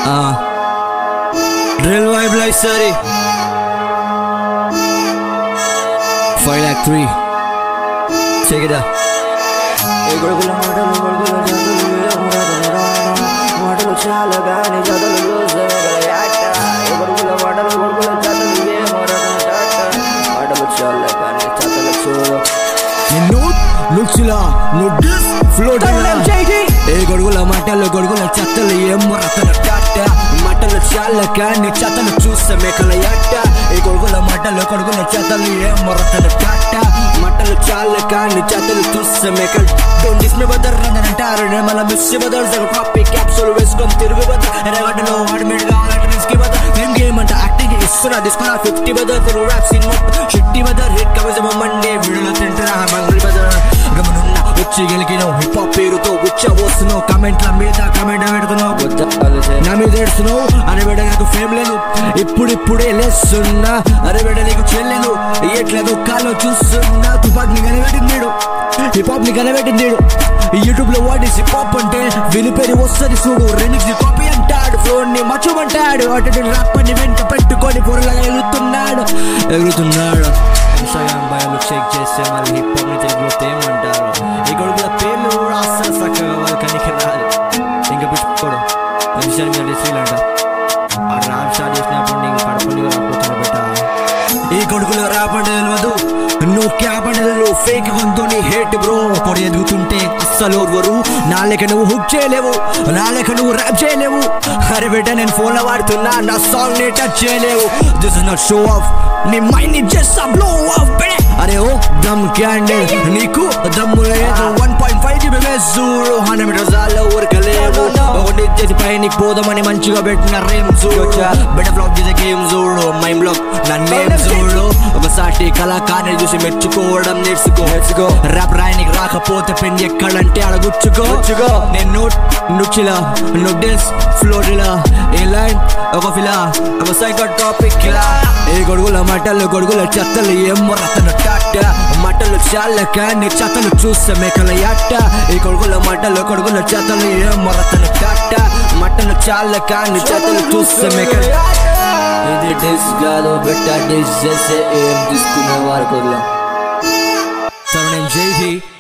drill vibe life sorry five lakh three చెగిదా కొడుకుల మాటలు కొడుకుల జాతలు మాటలు చాలా గాని జాతలు కొడుకుల మాటలు కొడుకుల జాతలు మాటలు చాలా గాని జాతలు చూడు నిన్ను నుచ్చిలా నుడ్డు ఫ్లోట్ ఏ గొడుగుల మాటలు గొడుగుల చెత్తలు ఏం మొరతల టాట మాటలు చాలా కానీ చెత్తలు చూస్తే మేకల యాట ఏ గొడుగుల మాటలు గొడుగుల చెత్తలు ఏం మొరతల టాట మాటలు చాలా కానీ చెత్తలు చూస్తే మేకలు డోంట్ డిస్ మీ బదర్ అని అంటారు నేను మళ్ళీ మిస్ బదర్ సగ కాపీ క్యాప్సూల్ వేసుకొని తిరుగు బదర్ ఎరగడ్డలో వాడిమేడ్ కావాలంటే రిస్కీ బదర్ ఏం గేమ్ అంటే యాక్టింగ్ ఇస్తున్నా తీసుకున్నా fifty brother Telugu rap cinema shitty brother hit కవచ మండే వీడియోలో తింటున్నా మంగళి బదర్ గమనున్న వచ్చి గెలికినావు హిప్ హాప్ పేరుతో ఉచ్చ పోస్తున్నావు కమెంట్ల మీద కమెంట్ పెడుతున్నావు నా మీద ఏడుస్తున్నావు అరే బిడ్డ నాకు ఫేమ్ లేదు ఇప్పుడిప్పుడే లేస్తున్నా అరే బిడ్డ నీకు చెల్లెను ఎట్లేదు కాలో చూస్తున్నా తుపాక్ని కనిపెట్టింది హిప్ హాప్ ని కనిపెట్టింది యూట్యూబ్ లో వాడి హిప్ హాప్ అంటే వినిపేరి వస్తుంది చూడు రెమిక్స్ కాపీ అంటాడు ఫోన్ ని మర్చిమంటాడు అటు రాప్పని వెంట పెట్టుకొని పొరలాగా ఎగురుతున్నాడు ఎగురుతున్నాడు ఇన్స్టాగ్రామ్ బయోలు చెక్ చేస్తే మరి హిప్ హాప్ ని తెలుగులో తేమంటారు ఈ కొడుకుల పేర్లు కూడా అస్సలు చక్కగా వాళ్ళు కనికి రాదు ఇంకా పిచ్చుకోడు విషయాన్ని మీద శ్రీలంట ఆ ర్యాప్ స్టార్ట్ చేసినప్పుడు నీకు పడపల్లి రాకపోతున్నా బెట ఈ కొడుకులు రాపండి తెలియదు నువ్వు క్యాపండి ఫేక్ గొంతు నీ హేట్ బ్రో కొడి ఎదుగుతుంటే అస్సలు ఓర్వరు నా లెక్క నువ్వు హుక్ చేయలేవు నా లెక్క నువ్వు ర్యాప్ చేయలేవు అరే బిడ్డ నేను ఫోన్ లో వాడుతున్నా నా సాంగ్ ని టచ్ చేయలేవు this is not show off నీ మైండ్ ని జస్ట్ బ్లో ఆఫ్ అరే ఓ దమ్ క్యాండిల్ నీకు దమ్ము లేదు one point five GB base చూడు హండ్రెడ్ మీటర్స్ ఆల్లో ఊరకలేవు ఒకటి చేసి పై నీకు పోదామని మంచిగా పెట్టిన రేమ్ చూడు బెటర్ ఫ్లాప్ చేసే గేమ్ చూడు మైండ్ బ్లాక్ నా నేమ్ చూడు ఒకసారి కళాకారుని చూసి మెచ్చుకోవడం నేర్చుకో నేర్చుకో ర్యాప్ రాయనికి రాకపోతే పెన్ ఎక్కడంటే అడగుచ్చుకో నేను నోట్ నుచ్చిలా నోటెస్ ఫ్లోరిలా ఏ లైన్ ఒక ఫిలా ఒక సైకో టాపిక్ ఇలా ఏ గొడుగుల మటలు గొడుగుల చెత్తలు ఏం మొరతను టాట మటలు చాలా కానీ చెత్తలు చూస్తే మేకల యాట ఈ గొడుగుల మటలు గొడుగుల చెత్తలు ఏం మొరతను టాట మటలు చాలా కానీ చెత్తలు చూస్తే మేకల ఇది డిస్ కాదు బెట్ట డిస్ చేస్తే ఏం తీసుకునే వారు కుదలం తన నేమ్ జైహి